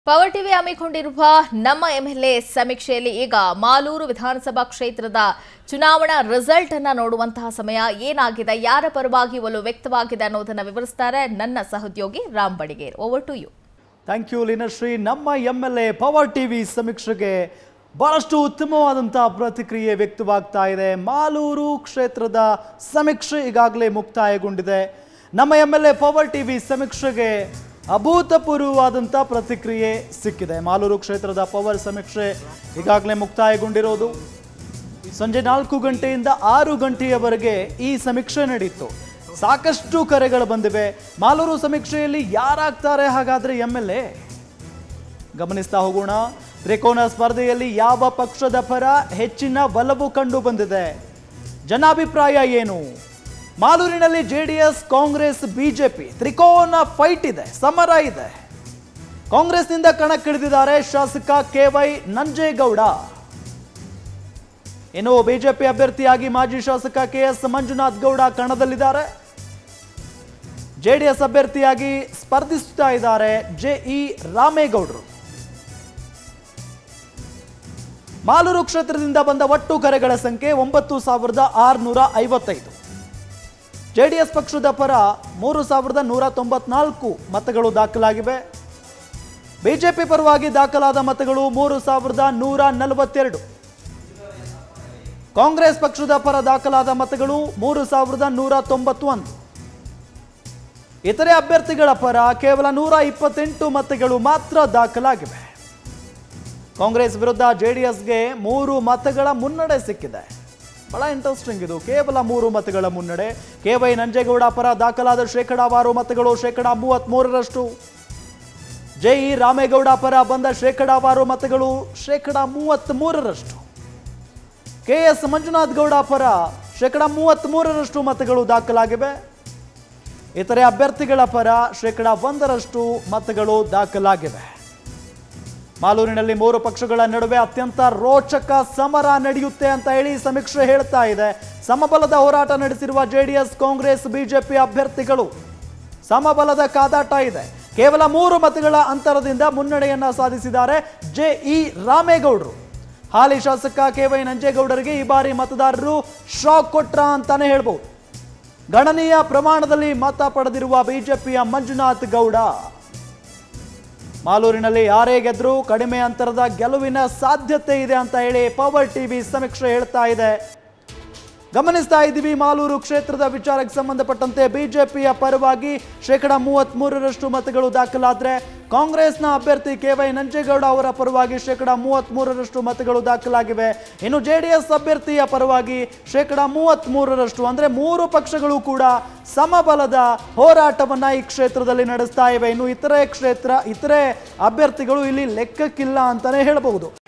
power TV ಹಮ್ಮಿಕೊಂಡಿರುವ ನಮ್ಮ MLA ಸಮೀಕ್ಷೆಯಲ್ಲಿ ಈಗ ಮಾಲೂರು ವಿಧಾನಸಭಾ ಕ್ಷೇತ್ರದ ಚುನಾವಣಾ ರಿಸಲ್ಟ್ ಅನ್ನ ನೋಡುವಂತಹ ಸಮಯ ಏನಾಗಿದೆ ಯಾರ ಪರವಾಗಿ ಒಲವು ವ್ಯಕ್ತವಾಗಿದೆ ಅನ್ನೋದನ್ನ ವಿವರಿಸ್ತಾರೆ ನನ್ನ ಸಹೋದ್ಯೋಗಿ Ram Badiger over to you thank you Leenashree ನಮ್ಮ M L A Power TV ಸಮೀಕ್ಷೆಗೆ ಬಹಳಷ್ಟು ಉತ್ತಮವಾದಂಥ ಪ್ರತಿಕ್ರಿಯೆ ವ್ಯಕ್ತವಾಗ್ತಾ ಇದೆ ಮಾಲೂರು ಕ್ಷೇತ್ರದ ಸಮೀಕ್ಷೆ ಈಗಾಗಲೇ ಮುಕ್ತಾಯಗೊಂಡಿದೆ ನಮ್ಮ M L A Power TV ಸಮೀಕ್ಷೆಗೆ ಅಭೂತಪೂರ್ವವಾದಂಥ ಪ್ರತಿಕ್ರಿಯೆ ಸಿಕ್ಕಿದೆ ಮಾಲೂರು ಕ್ಷೇತ್ರದ ಪವರ್ ಸಮೀಕ್ಷೆ ಈಗಾಗಲೇ ಮುಕ್ತಾಯಗೊಂಡಿರೋದು ಸಂಜೆ ನಾಲ್ಕು ಗಂಟೆಯಿಂದ ಆರು ಗಂಟೆಯವರೆಗೆ ಈ ಸಮೀಕ್ಷೆ ನಡೀತು ಸಾಕಷ್ಟು ಕರೆಗಳು ಬಂದಿವೆ ಮಾಲೂರು ಸಮೀಕ್ಷೆಯಲ್ಲಿ ಯಾರಾಗ್ತಾರೆ ಹಾಗಾದ್ರೆ ಎಂ ಎಲ್ ಎ ಗಮನಿಸ್ತಾ ಹೋಗೋಣ ತ್ರಿಕೋನ ಸ್ಪರ್ಧೆಯಲ್ಲಿ ಯಾವ ಪಕ್ಷದ ಪರ ಹೆಚ್ಚಿನ ಒಲವು ಕಂಡು ಬಂದಿದೆ ಜನಾಭಿಪ್ರಾಯ ಏನು ಮಾಲೂರಿನಲ್ಲಿ ಜೆಡಿಎಸ್ ಕಾಂಗ್ರೆಸ್ ಬಿಜೆಪಿ ತ್ರಿಕೋನ ಫೈಟ್ ಇದೆ ಸಮರ ಇದೆ ಕಾಂಗ್ರೆಸ್ನಿಂದ ಕಣಕ್ಕಿಳಿದಿದ್ದಾರೆ ಶಾಸಕ ಕೆ ವೈ ನಂಜೇಗೌಡ ಇನ್ನು ಬಿಜೆಪಿ ಅಭ್ಯರ್ಥಿಯಾಗಿ ಮಾಜಿ ಶಾಸಕ ಕೆ ಎಸ್ ಮಂಜುನಾಥ್ ಗೌಡ ಕಣದಲ್ಲಿದ್ದಾರೆ ಜೆಡಿಎಸ್ ಅಭ್ಯರ್ಥಿಯಾಗಿ ಸ್ಪರ್ಧಿಸುತ್ತಾ ಇದ್ದಾರೆ ಜೆ ಇ ರಾಮೇಗೌಡರು ಮಾಲೂರು ಕ್ಷೇತ್ರದಿಂದ ಬಂದ ಒಟ್ಟು ಕರೆಗಳ ಸಂಖ್ಯೆ ಒಂಬತ್ತು ಸಾವಿರದ ಆರುನೂರ ಐವತ್ತೈದು ಜೆಡಿಎಸ್ ಪಕ್ಷದ ಪರ ಮೂರು ಸಾವಿರದ ನೂರ ತೊಂಬತ್ನಾಲ್ಕು ಮತಗಳು ದಾಖಲಾಗಿವೆ ಬಿಜೆಪಿ ಪರವಾಗಿ ದಾಖಲಾದ ಮತಗಳು ಮೂರು ಸಾವಿರದ ನೂರ ನಲವತ್ತೆರಡು ಕಾಂಗ್ರೆಸ್ ಪಕ್ಷದ ಪರ ದಾಖಲಾದ ಮತಗಳು ಮೂರು ಸಾವಿರದ ನೂರ ತೊಂಬತ್ತೊಂದು ಇತರೆ ಅಭ್ಯರ್ಥಿಗಳ ಪರ ಕೇವಲ ನೂರ ಇಪ್ಪತ್ತೆಂಟು ಮತಗಳು ಮಾತ್ರ ದಾಖಲಾಗಿವೆ ಕಾಂಗ್ರೆಸ್ ವಿರುದ್ಧ ಜೆಡಿಎಸ್ಗೆ ಮೂರು ಮತಗಳ ಮುನ್ನಡೆ ಸಿಕ್ಕಿದೆ ಬಹಳ ಇಂಟ್ರೆಸ್ಟಿಂಗ್ ಇದು ಕೇವಲ ಮೂರು ಮತಗಳ ಮುನ್ನಡೆ ಕೆ ವೈ ನಂಜೇಗೌಡ ಪರ ದಾಖಲಾದ ಶೇಕಡಾವಾರು ಮತಗಳು ಶೇಕಡ ಮೂವತ್ತ್ಮೂರರಷ್ಟು ಜೆ ಇ ರಾಮೇಗೌಡ ಪರ ಬಂದ ಶೇಕಡಾವಾರು ಮತಗಳು ಶೇಕಡ ಮೂವತ್ತ್ಮೂರರಷ್ಟು ಕೆ ಎಸ್ ಮಂಜುನಾಥ್ ಗೌಡ ಪರ ಶೇಕಡ ಮೂವತ್ತ್ಮೂರರಷ್ಟು ಮತಗಳು ದಾಖಲಾಗಿವೆ ಇತರೆ ಅಭ್ಯರ್ಥಿಗಳ ಪರ ಶೇಕಡ ಒಂದರಷ್ಟು ಮತಗಳು ದಾಖಲಾಗಿವೆ ಮಾಲೂರಿನಲ್ಲಿ ಮೂರು ಪಕ್ಷಗಳ ನಡುವೆ ಅತ್ಯಂತ ರೋಚಕ ಸಮರ ನಡೆಯುತ್ತೆ ಅಂತ ಹೇಳಿ ಸಮೀಕ್ಷೆ ಹೇಳ್ತಾ ಇದೆ ಸಮಬಲದ ಹೋರಾಟ ನಡೆಸಿರುವ ಜೆಡಿಎಸ್ ಕಾಂಗ್ರೆಸ್ ಬಿಜೆಪಿ ಅಭ್ಯರ್ಥಿಗಳು ಸಮಬಲದ ಕಾದಾಟ ಇದೆ ಕೇವಲ ಮೂರು ಮತಗಳ ಅಂತರದಿಂದ ಮುನ್ನಡೆಯನ್ನ ಸಾಧಿಸಿದ್ದಾರೆ ಜೆ ಇ ರಾಮೇಗೌಡರು ಹಾಲಿ ಶಾಸಕ ಕೆ ವೈ ನಂಜೇಗೌಡರಿಗೆ ಈ ಬಾರಿ ಮತದಾರರು ಶಾಕ್ ಕೊಟ್ರ ಅಂತಾನೆ ಹೇಳ್ಬೋದು ಗಣನೀಯ ಪ್ರಮಾಣದಲ್ಲಿ ಮತ ಪಡೆದಿರುವ ಬಿಜೆಪಿಯ ಮಂಜುನಾಥ್ ಗೌಡ ಮಾಲೂರಿನಲ್ಲಿ ಯಾರೇ ಗೆದ್ರೂ ಕಡಿಮೆ ಅಂತರದ ಗೆಲುವಿನ ಸಾಧ್ಯತೆ ಇದೆ ಅಂತ ಹೇಳಿ ಪವರ್ ಟಿವಿ ಸಮೀಕ್ಷೆ ಹೇಳ್ತಾ ಇದೆ ಗಮನಿಸ್ತಾ ಇದ್ದೀವಿ ಮಾಲೂರು ಕ್ಷೇತ್ರದ ವಿಚಾರಕ್ಕೆ ಸಂಬಂಧಪಟ್ಟಂತೆ ಬಿಜೆಪಿಯ ಪರವಾಗಿ ಶೇಕಡ ಮೂವತ್ತ್ ಮೂರರಷ್ಟು ಮತಗಳು ದಾಖಲಾದ್ರೆ ಕಾಂಗ್ರೆಸ್ನ ಅಭ್ಯರ್ಥಿ ಕೆ ವೈ ನಂಜೇಗೌಡ ಅವರ ಪರವಾಗಿ ಶೇಕಡ ಮೂವತ್ತ್ ಮೂರರಷ್ಟು ಮತಗಳು ದಾಖಲಾಗಿವೆ ಇನ್ನು ಜೆಡಿಎಸ್ ಅಭ್ಯರ್ಥಿಯ ಪರವಾಗಿ ಶೇಕಡ ಮೂವತ್ತ್ ಮೂರರಷ್ಟು ಅಂದ್ರೆ ಮೂರು ಪಕ್ಷಗಳು ಕೂಡ ಸಮಬಲದ ಹೋರಾಟವನ್ನ ಈ ಕ್ಷೇತ್ರದಲ್ಲಿ ನಡೆಸ್ತಾ ಇವೆ ಇನ್ನು ಇತರೆ ಕ್ಷೇತ್ರ ಇತರೆ ಅಭ್ಯರ್ಥಿಗಳು ಇಲ್ಲಿ ಲೆಕ್ಕಕ್ಕಿಲ್ಲ ಅಂತಾನೆ ಹೇಳಬಹುದು